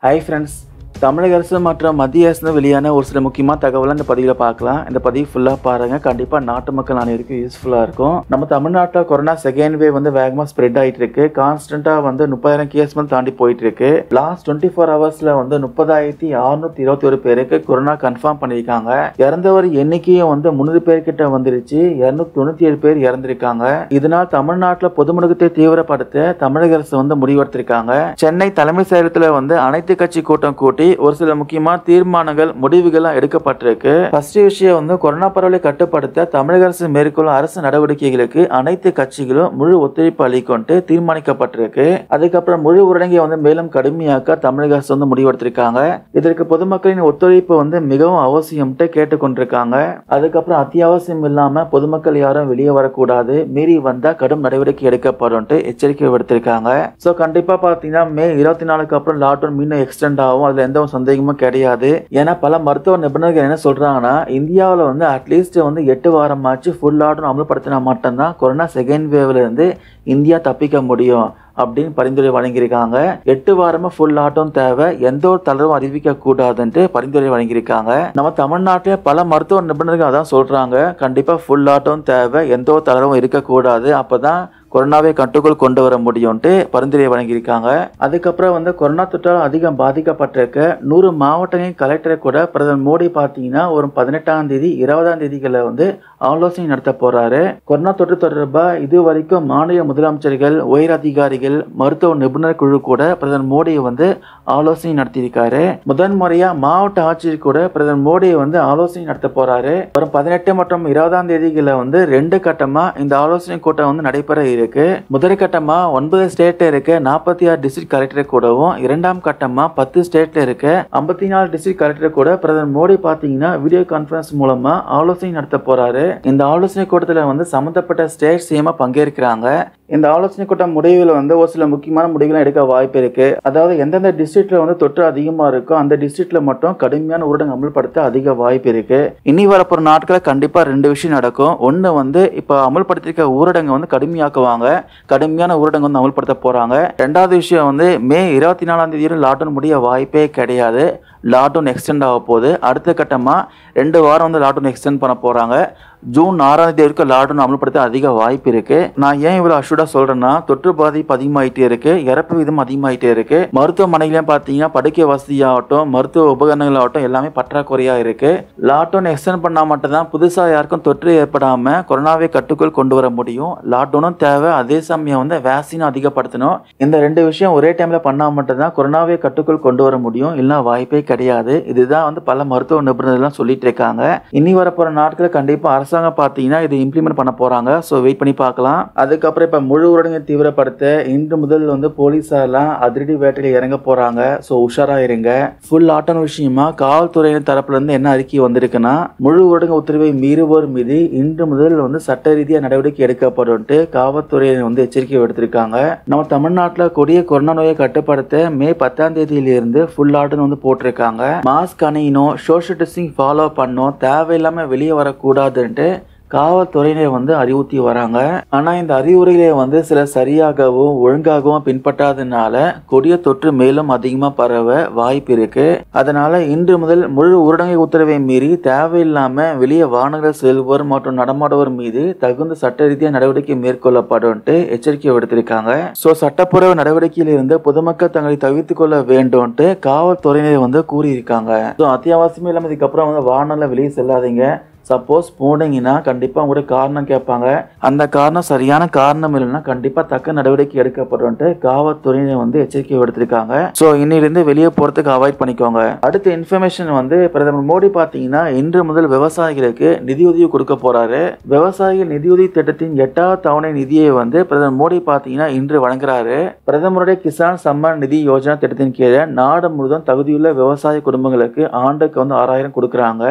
hi friends தமிழக அரசு மற்றும் மத்திய அரசு வெளியான ஒரு சில முக்கியமான தகவலை இந்த பதிவில் பார்க்கலாம் இந்த பதிவு ஃபுல்லாக பாருங்க கண்டிப்பாக நாட்டு மக்கள் அனைவருக்கும் யூஸ்ஃபுல்லாக இருக்கும் நம்ம தமிழ்நாட்டில் கொரோனா செகண்ட் வேவ் வந்து வேகமாக ஸ்ப்ரெட் ஆகிட்டு இருக்கு கான்ஸ்டன்ட்டாக வந்து முப்பதாயிரம் கேஸ் வந்து தாண்டி போயிட்டு இருக்கு லாஸ்ட் டுவெண்ட்டி ஃபோர் ஹவர்ஸில் வந்து முப்பதாயிரத்தி அறுநூத்தி இருபத்தி ஒரு பேருக்கு கொரோனா கன்ஃபார்ம் பண்ணியிருக்காங்க இறந்தவர் எண்ணிக்கையும் வந்து முந்நூறு பேர்கிட்ட வந்துருச்சு இரநூத்தி தொண்ணூற்றி ஏழு பேர் இறந்திருக்காங்க இதனால் தமிழ்நாட்டில் பொது முடக்கத்தை தீவிரப்படுத்த தமிழக அரசு வந்து முடிவெடுத்திருக்காங்க சென்னை தலைமை செயலகத்தில் வந்து அனைத்து கட்சி கூட்டம் கூட்டி ஒரு சில முக்கியமான தீர்மானங்கள் முடிவுகள்லாம் எடுக்கப்பட்டிருக்கு ஃபர்ஸ்ட் விஷயம் வந்து கொரோனா பரவலை கட்டுப்படுத்த தமிழக அரசு மேற்கொள்ளும் அரசு நடவடிக்கைகளுக்கு அனைத்து கட்சிகளும் முழு ஒத்துழைப்பு அளிக்கொண்டு தீர்மானிக்கப்பட்டிருக்கு அதுக்கப்புறம் முழு ஊரடங்கை வந்து மேலும் கடுமையாக்க தமிழக அரசு வந்து முடிவெடுத்திருக்காங்க இதற்கு பொதுமக்களின் ஒத்துழைப்பு வந்து மிகவும் அவசியம்ட்டு கேட்டுக்கொண்டிருக்காங்க அதுக்கப்புறம் அத்தியாவசியம் இல்லாம பொதுமக்கள் யாரும் வெளியே வரக்கூடாது மீறி வந்தா கடும் நடவடிக்கை எடுக்கப்படும் எச்சரிக்கை விடுத்திருக்காங்க ஸோ கண்டிப்பா பாத்தீங்கன்னா மே இருபத்தி நாலுக்கு அப்புறம் லாக்டவுன் மீண்டும் எக்ஸ்டெண்ட் ஆகும் அதுல எந்த ஒரு சந்தேகமும் கிடையாது ஏன்னா பல மருத்துவ நிபுணர்கள் என்ன சொல்றாங்கன்னா இந்தியாவில் வந்து அட்லீஸ்ட் வந்து எட்டு வாரமாச்சு ஃபுல் லாக்டவுன் அமல்படுத்தினா மட்டும்தான் கொரோனா செகண்ட் வேவ்ல இருந்து இந்தியா தப்பிக்க முடியும் அப்படின்னு பரிந்துரை வழங்கியிருக்காங்க எட்டு வாரமா ஃபுல் லாக்டவுன் தேவை எந்த ஒரு தளர்வும் அறிவிக்க கூடாதுன்ட்டு பரிந்துரை வழங்கியிருக்காங்க நம்ம தமிழ்நாட்டிலே பல மருத்துவ நிபுணர்கள் அதான் சொல்றாங்க கண்டிப்பா ஃபுல் லாக்டவுன் தேவை எந்த ஒரு தளர்வும் இருக்கக்கூடாது அப்பதான் கொரோனாவை கட்டுக்குள் கொண்டு வர முடியும்ட்டு பரிந்துரை வழங்கியிருக்காங்க அதுக்கப்புறம் வந்து கொரோனா தொற்றால் அதிகம் பாதிக்கப்பட்டிருக்க நூறு மாவட்டங்களின் கலெக்டரை கூட பிரதமர் மோடி பார்த்தீங்கன்னா ஒரு பதினெட்டாம் தேதி இருபதாம் தேதிகளில் வந்து ஆலோசனை நடத்த போறாரு கொரோனா தொற்று தொடர்பாக இது வரைக்கும் மாநில முதலமைச்சர்கள் உயர் அதிகாரிகள் மருத்துவ நிபுணர் குழு கூட பிரதமர் மோடி வந்து ஆலோசனை நடத்தியிருக்காரு முதன் முறையா மாவட்ட ஆட்சியர் கூட பிரதமர் மோடி வந்து ஆலோசனை நடத்த போறாரு வரும் பதினெட்டு மற்றும் இருபதாம் தேதிகளில் வந்து ரெண்டு கட்டமா இந்த ஆலோசனை கூட்டம் வந்து நடைபெற இருக்கு முதல் கட்டமா ஒன்பது ஸ்டேட்ல இருக்க நாற்பத்தி ஆறு டிஸ்ட்ரிக்ட் கலெக்டர் கூடவும் இரண்டாம் கட்டமா பத்து ஸ்டேட்ல இருக்க ஐம்பத்தி நாலு டிஸ்ட்ரிக்ட் கலெக்டர் கூட பிரதமர் மோடி பாத்தீங்கன்னா வீடியோ கான்பரன்ஸ் மூலமா ஆலோசனை நடத்த போறாரு இந்த ஆலோசனை கூட்டத்தில் வந்து சம்பந்தப்பட்ட ஸ்டேட் சிஎம் பங்கேற்கிறாங்க இந்த ஆலோசனை கூட்டம் முடிவில் வந்து ஒரு சில முக்கியமான முடிவுகளை எடுக்க வாய்ப்பு இருக்கு அதாவது எந்தெந்த டிஸ்ட்ரிக்ட்ல வந்து தொற்று அதிகமா இருக்கோ அந்த டிஸ்ட்ரிக்ட்ல மட்டும் கடுமையான ஊரடங்கு அமல்படுத்த அதிக வாய்ப்பு இருக்கு இனி வரப்போற நாட்களில் கண்டிப்பா ரெண்டு விஷயம் நடக்கும் ஒன்று வந்து இப்போ அமல்படுத்திருக்க ஊரடங்கு வந்து கடுமையாக்குவாங்க கடுமையான ஊரடங்கு வந்து அமல்படுத்த போறாங்க ரெண்டாவது விஷயம் வந்து மே இருபத்தி நாலாம் தேதி லாக்டவுன் முடிய வாய்ப்பே கிடையாது லாக்டவுன் எக்ஸ்டெண்ட் ஆக போகுது அடுத்த கட்டமாக ரெண்டு வாரம் வந்து லாக்டவுன் எக்ஸ்டெண்ட் பண்ண போகிறாங்க ஜூன் ஆறாம் தேதி வரைக்கும் லாக்டவுன் அமல்படுத்த அதிக வாய்ப்பு இருக்கு நான் ஏன் இவ்வளோ அஷூடாக சொல்றேன்னா தொற்று பாதிப்பு அதிகமாயிட்டே இருக்கு இறப்பு விதம் அதிகமாயிட்டே இருக்கு மருத்துவமனையிலையும் பார்த்தீங்கன்னா படுக்கை வசதியாகட்டும் மருத்துவ உபகரணங்கள் ஆகட்டும் எல்லாமே பற்றாக்குறையா இருக்கு லாக்டவுன் எக்ஸ்டெண்ட் பண்ணால் மட்டும்தான் புதுசாக யாருக்கும் தொற்று ஏற்படாம கொரோனாவை கட்டுக்குள் கொண்டு வர முடியும் லாக்டவுனும் தேவை அதே சமயம் வந்து வேக்சினும் அதிகப்படுத்தணும் இந்த ரெண்டு விஷயம் ஒரே டைம்ல பண்ணால் மட்டும்தான் கொரோனாவை கட்டுக்குள் கொண்டு வர முடியும் இல்லை வாய்ப்பே கிடையாது இதுதான் வந்து பல மருத்துவ நிபுணர்கள்லாம் சொல்லிட்டு இருக்காங்க இனி வரப்போற நாட்களில் கண்டிப்பாக அரசாங்கம் பார்த்தீங்கன்னா இது இம்ப்ளிமெண்ட் பண்ண போறாங்க ஸோ வெயிட் பண்ணி பார்க்கலாம் அதுக்கப்புறம் இப்போ முழு ஊரடங்கை தீவிரப்படுத்த இன்று முதல் வந்து போலீஸார்லாம் அதிரடி வேட்டையில் இறங்க போறாங்க ஸோ உஷாரா இருங்க ஃபுல் ஆட்டம் விஷயமா காவல்துறையினர் தரப்புல இருந்து என்ன அறிக்கை வந்திருக்குன்னா முழு ஊரடங்கு உத்தரவை மீறுவோர் மீது இன்று முதல் வந்து சட்ட ரீதியாக நடவடிக்கை எடுக்கப்படும் காவல்துறையினர் வந்து எச்சரிக்கை விடுத்திருக்காங்க நம்ம தமிழ்நாட்டில் கொடிய கொரோனா நோயை கட்டுப்படுத்த மே பத்தாம் தேதியிலிருந்து ஃபுல் ஆட்டம் வந்து போட்டிருக்காங்க மாஸ்க் அணியணும் சோஷியல் டிஸ்டிங் ஃபாலோ பண்ணணும் தேவையில்லாம வெளியே வரக்கூடாதுன்ட்டு காவல்துறையினர் வந்து அறிவுறுத்தி வராங்க ஆனா இந்த அறிவுரைகளை வந்து சில சரியாகவும் ஒழுங்காகவும் பின்பற்றாதனால கொடிய தொற்று மேலும் அதிகமா பரவ வாய்ப்பு இருக்கு அதனால இன்று முதல் முழு ஊரடங்கு உத்தரவை மீறி தேவையில்லாம வெளியே வாகனங்கள் செல்வோர் மற்றும் நடமாடுவோர் மீது தகுந்த சட்ட ரீதியாக நடவடிக்கை மேற்கொள்ளப்படும் எச்சரிக்கை விடுத்திருக்காங்க சோ சட்டப்பூர்வ நடவடிக்கையில் இருந்து பொதுமக்கள் தங்களை தவிர்த்து கொள்ள வேண்டும்ட்டு காவல்துறையினர் வந்து கூறியிருக்காங்க ஸோ அத்தியாவசியமே இல்லாமல் இதுக்கப்புறம் வந்து வாகனம்ல வெளியே செல்லாதீங்க சப்போஸ் போனீங்கன்னா கண்டிப்பாக உங்களுடைய காரணம் கேட்பாங்க அந்த காரணம் சரியான காரணம் இல்லைன்னா கண்டிப்பாக தக்க நடவடிக்கை எடுக்கப்படும் காவல்துறையினர் வந்து எச்சரிக்கை விடுத்திருக்காங்க ஸோ இன்னிலிருந்து வெளியே போகிறதுக்கு அவாய்ட் பண்ணிக்கோங்க அடுத்த இன்ஃபர்மேஷன் வந்து பிரதமர் மோடி பார்த்தீங்கன்னா இன்று முதல் விவசாயிகளுக்கு நிதியுதவி கொடுக்க போறாரு விவசாயிகள் நிதியுதவி திட்டத்தின் எட்டாவது தவணை நிதியை வந்து பிரதமர் மோடி பார்த்தீங்கன்னா இன்று வழங்குறாரு பிரதமருடைய கிசான் சம்மான் நிதி யோஜனா திட்டத்தின் கீழே நாடு முழுவதும் தகுதியுள்ள விவசாய குடும்பங்களுக்கு ஆண்டுக்கு வந்து ஆறாயிரம் கொடுக்குறாங்க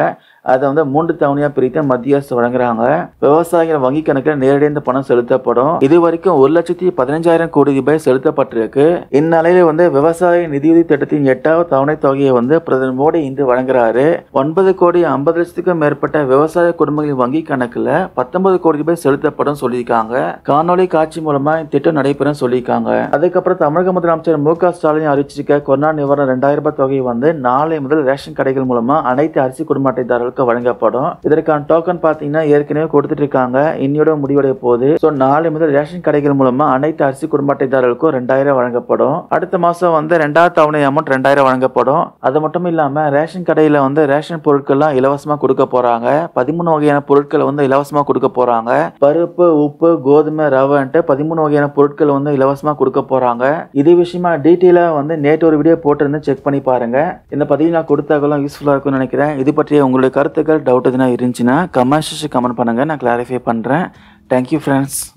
அதை வந்து மூன்று தவணையா பிரித்து மத்திய அரசு வழங்குறாங்க விவசாயிகள் வங்கி கணக்கில் நேரடியாக இந்த பணம் செலுத்தப்படும் இது வரைக்கும் ஒரு லட்சத்தி பதினஞ்சாயிரம் கோடி ரூபாய் செலுத்தப்பட்டிருக்கு இந்நிலையில வந்து விவசாய நிதியுதவி திட்டத்தின் எட்டாவது தவணை தொகையை வந்து பிரதமர் மோடி இன்று வழங்குறாரு ஒன்பது கோடி ஐம்பது லட்சத்துக்கும் மேற்பட்ட விவசாய குடும்பங்களின் வங்கி கணக்குல பத்தொன்பது கோடி ரூபாய் செலுத்தப்படும் சொல்லியிருக்காங்க காணொலி காட்சி மூலமா இந்த திட்டம் நடைபெறும் சொல்லியிருக்காங்க அதுக்கப்புறம் தமிழக முதலமைச்சர் மு க ஸ்டாலின் அறிவிச்சிருக்க கொரோனா நிவாரண ரெண்டாயிரம் ரூபாய் தொகை வந்து நாளை முதல் ரேஷன் கடைகள் மூலமா அனைத்து அரிசி குடும்ப அட்டைதாரர்களுக்கு வழங்கப்படும் இதற்கான டோக்கன் பாத்தீங்கன்னா ஏற்கனவே கொடுத்துட்டு இருக்காங்க இன்னையோட முடிவடைய போகுது ஸோ நாளை முதல் ரேஷன் கடைகள் மூலமா அனைத்து அரிசி குடும்ப அட்டைதாரர்களுக்கும் ரெண்டாயிரம் வழங்கப்படும் அடுத்த மாசம் வந்து ரெண்டாவது தவணை அமௌண்ட் ரெண்டாயிரம் வழங்கப்படும் அது மட்டும் இல்லாம ரேஷன் கடையில வந்து ரேஷன் பொருட்கள்லாம் இலவசமா கொடுக்க போறாங்க பதிமூணு வகையான பொருட்களை வந்து இலவசமா கொடுக்க போறாங்க பருப்பு உப்பு கோதுமை ரவைன்ட்டு பதிமூணு வகையான பொருட்கள் வந்து இலவசமா கொடுக்க போறாங்க இது விஷயமா டீட்டெயிலா வந்து நேற்று ஒரு வீடியோ போட்டிருந்து செக் பண்ணி பாருங்க இந்த பதிவு நான் கொடுத்த தகவலும் யூஸ்ஃபுல்லா இருக்கும்னு நினைக்கிறேன் இது பற்றிய உங்களுடைய கருத்துக்கள் டவுட் எதுனா இருந்துச்சுன்னா கமெண்ட்ஸ் கமெண்ட் பண்ணுங்க நான் கிளாரிஃபை பண்றேன் தேங்க்யூ ஃப்ரெண்ட்ஸ்